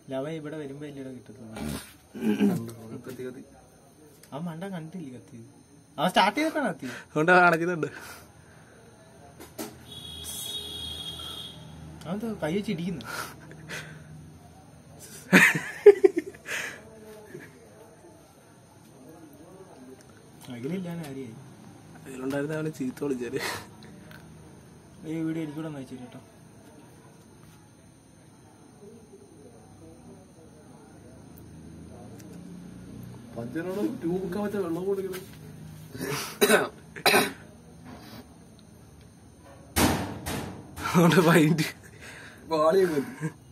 ലവ ഇവിടെ വരുമ്പോ ഇല്ലട കിട്ടത്തുള്ളൂ കത്തി കത്തി ആ മണ്ട കണ്ടില്ല കത്തിയത് ആ സ്റ്റാർട്ട് ചെയ്തിട്ടാണ് കത്തിയത് അതുകൊണ്ട് കാണിക്കുന്നുണ്ട് അതെന്താ കൈ വെച്ച് ഇടിക്കുന്നു അഖിലില്ലാൻ കാര്യമായി അതിലുണ്ടായിരുന്ന അവന് ചീത്ത വിളിച്ചാല് ഈ വീഡിയോ എനിക്കൂടെ ഒന്ന് അയച്ചു കേട്ടോ പഞ്ചനോട് ട്യൂബൊക്കെ വെച്ച വെള്ളം കൊടുക്കണം അതുകൊണ്ട് പൈൻറ്റ് പാളിയൊക്കെ